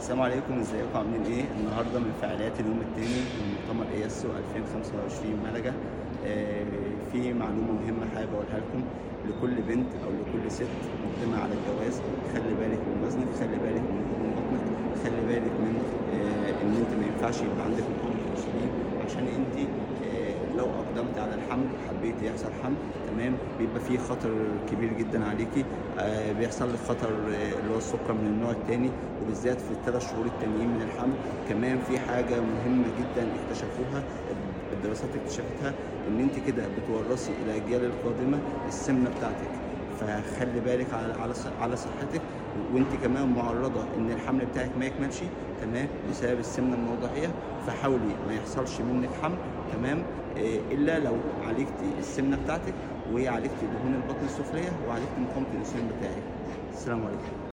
السلام عليكم ازيكم عاملين ايه النهارده من فعاليات اليوم الثاني من مؤتمر اياسو 2025 ملجا آه، في معلومه مهمه حابب اقولها لكم لكل بنت او لكل ست مقدمه على الجواز خلي بالك من وزنك خلي بالك من هضم بطنك خلي بالك من آه، ان انت ما ينفعش يبقى عندك مقاومه انسولين عشان انت آه، لو اقدمت على الحمل وحبيت يحصل حمل تمام بيبقى فيه خطر كبير جدا عليكي آه، بيحصل لك خطر آه، اللي هو السكر من النوع الثاني وبالذات في الثلاث شهور التانيين من الحمل كمان في حاجه مهمه جدا اكتشفوها الدراسات اكتشفتها ان انت كده بتورثي الاجيال القادمه السمنه بتاعتك فخلي بالك على على ص- على صحتك وانت كمان معرضه ان الحمل بتاعك ما يكملش تمام بسبب السمنه الموضعيه فحاولي ما يحصلش منك حمل تمام آه، الا لو عالجتي السمنه بتاعتك وعالجتي دهون البطن السفليه وعالجتي مقاومه الانسولين بتاعك السلام عليكم